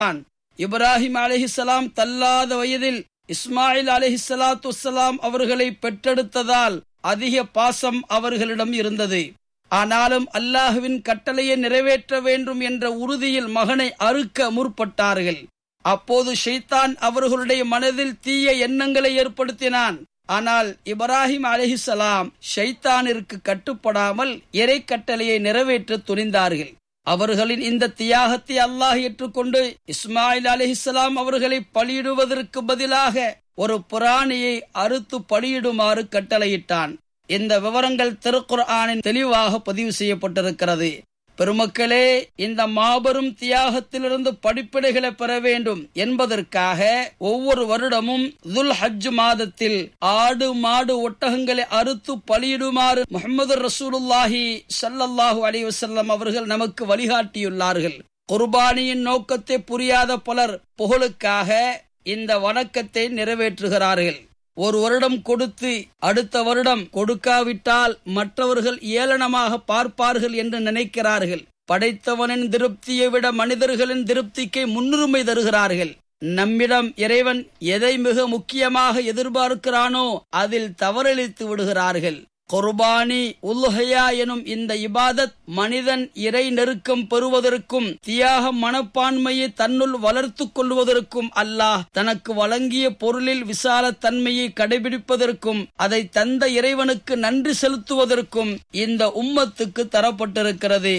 இப்ராஹிம் அலிஹிசலாம் தள்ளாத வயதில் இஸ்மாயில் அலிஹிசலாத்து வசலாம் அவர்களை பெற்றெடுத்ததால் அதிக பாசம் அவர்களிடம் இருந்தது ஆனாலும் அல்லாஹுவின் கட்டளையை நிறைவேற்ற வேண்டும் என்ற உறுதியில் மகனை அறுக்க முற்பட்டார்கள் அப்போது ஷைத்தான் அவர்களுடைய மனதில் தீய எண்ணங்களை ஏற்படுத்தினான் ஆனால் இப்ராஹிம் அலிஹிசலாம் ஷைத்தானிற்கு கட்டுப்படாமல் இறை கட்டளையை நிறைவேற்ற துணிந்தார்கள் அவர்களின் இந்த தியாகத்தை அல்லாஹ் ஏற்றுக்கொண்டு இஸ்மாயில் அலிஹிஸ்லாம் அவர்களை பலியிடுவதற்கு பதிலாக ஒரு புராணியை அறுத்து பலியிடுமாறு கட்டளையிட்டான் இந்த விவரங்கள் திருக்குர்ஆனின் தெளிவாக பதிவு செய்யப்பட்டிருக்கிறது பெருமக்களே இந்த மாபெரும் தியாகத்திலிருந்து படிப்பினைகளை பெற வேண்டும் என்பதற்காக ஒவ்வொரு வருடமும் துல் ஹஜ் மாதத்தில் ஆடு மாடு ஒட்டகங்களை அறுத்து பலியிடுமாறு முகமது ரசூலுல்லாஹி சல்லல்லாஹு அலி வசல்லம் அவர்கள் நமக்கு வழிகாட்டியுள்ளார்கள் குர்பானியின் நோக்கத்தை புரியாத பலர் புகழுக்காக இந்த வணக்கத்தை நிறைவேற்றுகிறார்கள் ஒரு வருடம் கொடுத்து அடுத்த வருடம் கொடுக்காவிட்டால் மற்றவர்கள் ஏளனமாக பார்ப்பார்கள் என்று நினைக்கிறார்கள் படைத்தவனின் திருப்தியை விட மனிதர்களின் திருப்திக்கு முன்னுரிமை தருகிறார்கள் நம்மிடம் இறைவன் எதை மிக முக்கியமாக எதிர்பார்க்கிறானோ அதில் தவறளித்து விடுகிறார்கள் குர்பானி உல்ஹயா எனும் இந்த இபாதத் மனிதன் இறை நெருக்கம் பெறுவதற்கும் தியாக மனப்பான்மையை தன்னுள் வளர்த்து கொள்வதற்கும் அல்லாஹ் தனக்கு வழங்கிய பொருளில் விசால தன்மையை கடைபிடிப்பதற்கும் அதை தந்த இறைவனுக்கு நன்றி செலுத்துவதற்கும் இந்த உம்மத்துக்கு தரப்பட்டிருக்கிறது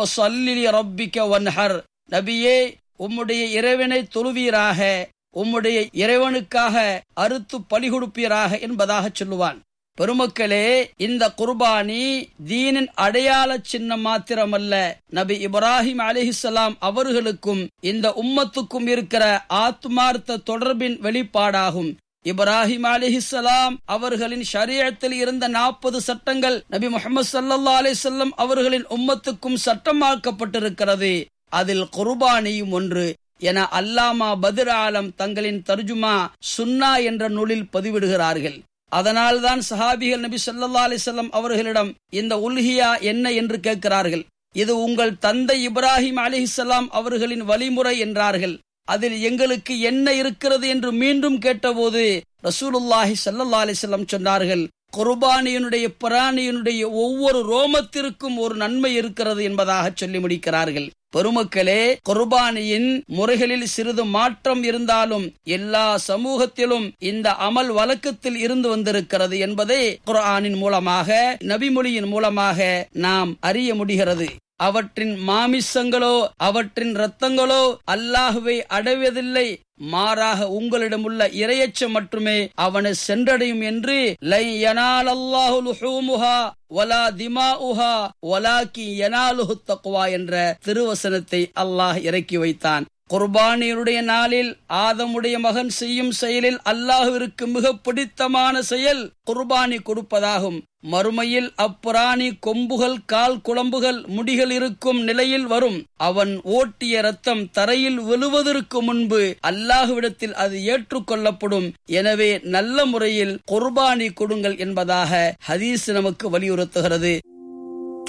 நபியே உம்முடைய இறைவனை தொழுவீராக உம்முடைய இறைவனுக்காக அறுத்து பலி கொடுப்பீராக என்பதாக சொல்லுவான் பெருமக்களே இந்த குர்பானி தீனின் அடையாள சின்னம் மாத்திரமல்ல நபி இப்ராஹிம் அலிஹிசலாம் அவர்களுக்கும் இந்த உம்மத்துக்கும் இருக்கிற ஆத்மார்த்த தொடர்பின் வெளிப்பாடாகும் இப்ராஹிம் அலிஹிசலாம் அவர்களின் ஷரியத்தில் இருந்த நாற்பது சட்டங்கள் நபி முகமது சல்லா அலிசல்லம் அவர்களின் உம்மத்துக்கும் சட்டமாக்கப்பட்டிருக்கிறது அதில் குர்பானியும் ஒன்று என அல்லாமா பதிர் ஆலம் தங்களின் தர்ஜுமா சுன்னா என்ற நூலில் பதிவிடுகிறார்கள் அதனால்தான் சஹாபிகள் நபி சொல்லா அலிசல்லம் அவர்களிடம் இந்த உல்ஹியா என்ன என்று கேட்கிறார்கள் இது உங்கள் தந்தை இப்ராஹிம் அலிஹிசலாம் அவர்களின் வழிமுறை என்றார்கள் அதில் எங்களுக்கு என்ன இருக்கிறது என்று மீண்டும் கேட்டபோது ரசூலுல்லாஹி சல்லா அலிசல்லம் சொன்னார்கள் குர்பானியனுடைய பிராணியனுடைய ஒவ்வொரு ரோமத்திற்கும் ஒரு நன்மை இருக்கிறது என்பதாக சொல்லி முடிக்கிறார்கள் பெருமக்களே குர்பானியின் முறைகளில் சிறிது மாற்றம் இருந்தாலும் எல்லா சமூகத்திலும் இந்த அமல் வழக்கத்தில் இருந்து வந்திருக்கிறது என்பதை குர்ஆனின் மூலமாக நபிமொழியின் மூலமாக நாம் அறிய முடிகிறது அவற்றின் மாமிசங்களோ அவற்றின் ரத்தங்களோ அல்லாஹுவை அடைவதில்லை மாறாக உங்களிடமுள்ள இரையச்சம் மட்டுமே அவனை சென்றடையும் என்று லை யனால் அல்லாஹு லுஹூமுஹா வலா திமாஉஹா வலாக்கி யனாலுஹு தக்வா என்ற திருவசனத்தை அல்லாஹ் இறக்கி வைத்தான் குர்பானியுடைய நாளில் ஆதமுடைய மகன் செய்யும் செயலில் அல்லாஹுவிற்கு மிக பிடித்தமான செயல் குர்பானி கொடுப்பதாகும் மறுமையில் அப்புராணி கொம்புகள் கால் குழம்புகள் முடிகள் இருக்கும் நிலையில் வரும் அவன் ஓட்டிய ரத்தம் தரையில் விழுவதற்கு முன்பு அல்லாஹுவிடத்தில் அது ஏற்றுக்கொள்ளப்படும் எனவே நல்ல முறையில் குர்பானி கொடுங்கள் என்பதாக ஹதீஸ் நமக்கு வலியுறுத்துகிறது